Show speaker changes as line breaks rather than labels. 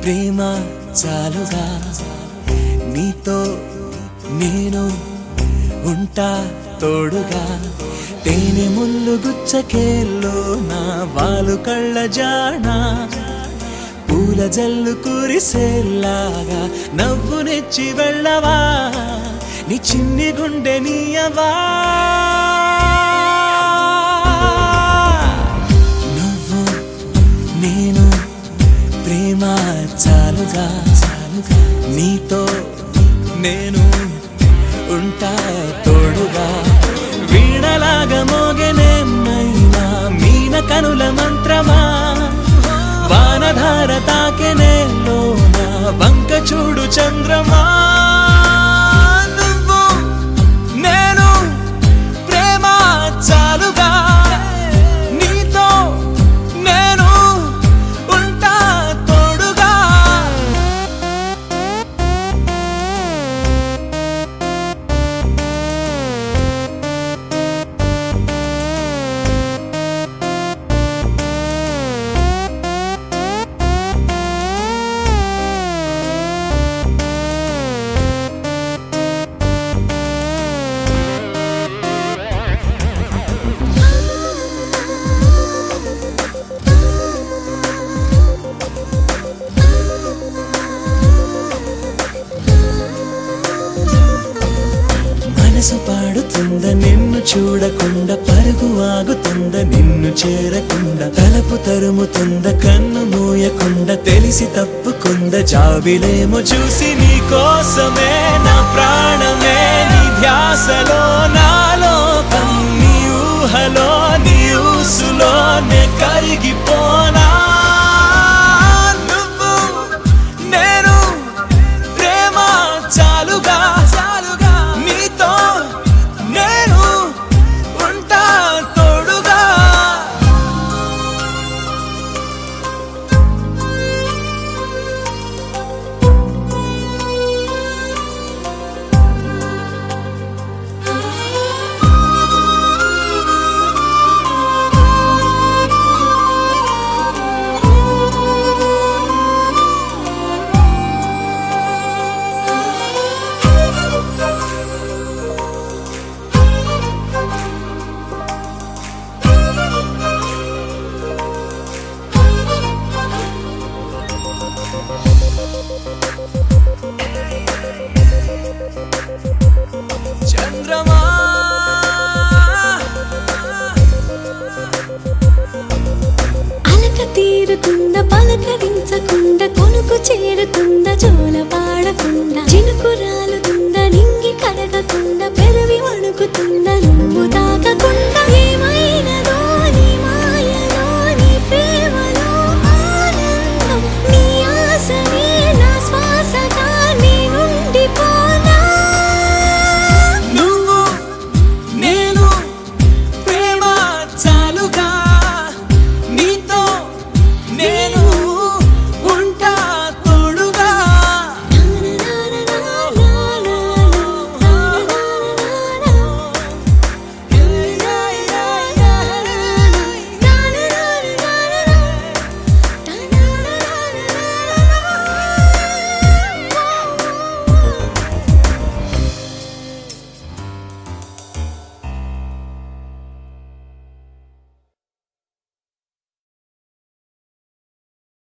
ప్రేమ చాలుగా నీతో నేను ఉంటా తోడుగా తేనె ముళ్ళు గుచ్చకేల్లో నా వాలు కళ్ళ జానా పూల జల్లు కురిసేలాగా నవ్వు నెచ్చి వెళ్ళవా నీ చిన్ని గుండె నీయవా నువ్వు నేను ప్రేమ చాలుగా చాలుగా నీతో నేను ఉంటా తోడుగా వీణలాగా మోగెనేమైనా మీన కనుల మంత్రమా వానధార తాకెనేలోన వంక చూడు చంద్రమా నువ్వు నేను ప్రేమ చాలుగా నీతో నేను ఉంటా తోడుగా మనసు పాడుతుంద నిన్ను చూడకుండా పరుగు ఆగుతుంద నిన్ను చేరకుండా తలపు తరుముతుంద కన్ను మూయకుండా తెలిసి తప్పుకుంద జాబిలేమో చూసి నీ కోసమే నా ప్రాణమే నీ ధ్యాసలో నాలో నీ ఊహలో నీ ఊసులో నే కరిగిపో